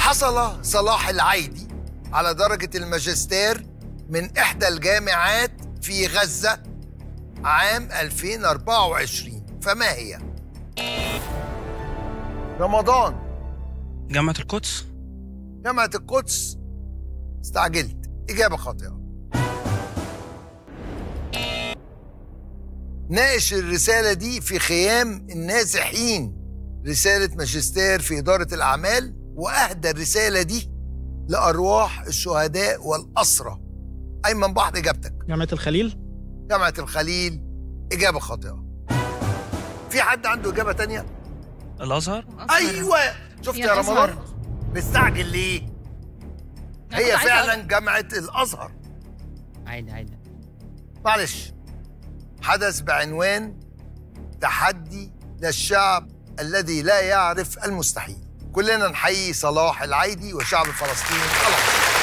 حصل صلاح العيدي على درجة الماجستير من إحدى الجامعات في غزة عام 2024 فما هي؟ رمضان جامعة القدس جامعة القدس استعجلت إجابة خاطئة ناقش الرسالة دي في خيام النازحين رسالة ماجستير في إدارة الأعمال وأهدى الرسالة دي لأرواح الشهداء والأسرى أيمن بحر إجابتك جامعة الخليل جامعة الخليل إجابة خاطئة في حد عنده إجابة تانية؟ الأزهر أيوة شفت يا يا الأزهر. رمضان مستعجل ليه؟ أنا هي كنت عايزة فعلا جامعة الأزهر عادي عادي معلش حدث بعنوان تحدي للشعب الذي لا يعرف المستحيل كلنا نحيي صلاح العيدي والشعب الفلسطيني الله